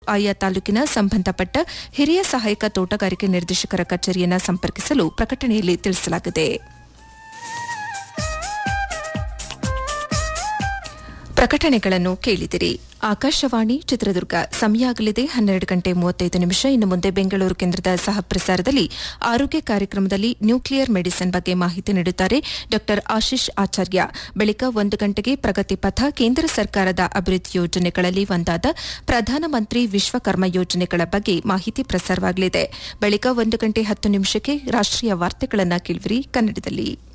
ಆಯಾ ತಾಲೂಕಿನ ಸಂಬಂಧಪಟ್ಟ ಹಿರಿಯ ಸಹಾಯಕ ತೋಟಗಾರಿಕೆ ನಿರ್ದೇಶಕರ ಕಚೇರಿಯನ್ನು ಸಂಪರ್ಕಿಸಲು ಪ್ರಕಟಣೆಯಲ್ಲಿ ತಿಳಿಸಲಾಗಿದೆ ಪ್ರಕಟಣೆಗಳನ್ನು ಕೇಳಿದಿರಿ ಆಕಾಶವಾಣಿ ಚಿತ್ರದುರ್ಗ ಸಮಯ ಆಗಲಿದೆ ಹನ್ನೆರಡು ಗಂಟೆ ಮೂವತ್ತೈದು ನಿಮಿಷ ಇನ್ನು ಮುಂದೆ ಬೆಂಗಳೂರು ಕೇಂದ್ರದ ಸಹ ಪ್ರಸಾರದಲ್ಲಿ ಆರೋಗ್ಯ ಕಾರ್ಯಕ್ರಮದಲ್ಲಿ ನ್ಯೂಕ್ಲಿಯರ್ ಮೆಡಿಸಿನ್ ಬಗ್ಗೆ ಮಾಹಿತಿ ನೀಡುತ್ತಾರೆ ಡಾ ಆಶೀಶ್ ಆಚಾರ್ಯ ಬಳಿಕ ಒಂದು ಗಂಟೆಗೆ ಪ್ರಗತಿ ಪಥ ಕೇಂದ್ರ ಸರ್ಕಾರದ ಅಭಿವೃದ್ಧಿ ಯೋಜನೆಗಳಲ್ಲಿ ಒಂದಾದ ಪ್ರಧಾನಮಂತ್ರಿ ವಿಶ್ವಕರ್ಮ ಯೋಜನೆಗಳ ಬಗ್ಗೆ ಮಾಹಿತಿ ಪ್ರಸಾರವಾಗಲಿದೆ ಬಳಿಕ ಒಂದು ಗಂಟೆ ಹತ್ತು ನಿಮಿಷಕ್ಕೆ ರಾಷ್ಟೀಯ ವಾರ್ತೆಗಳನ್ನು ಕೇಳುವಿರಿ ಕನ್ನಡದಲ್ಲಿ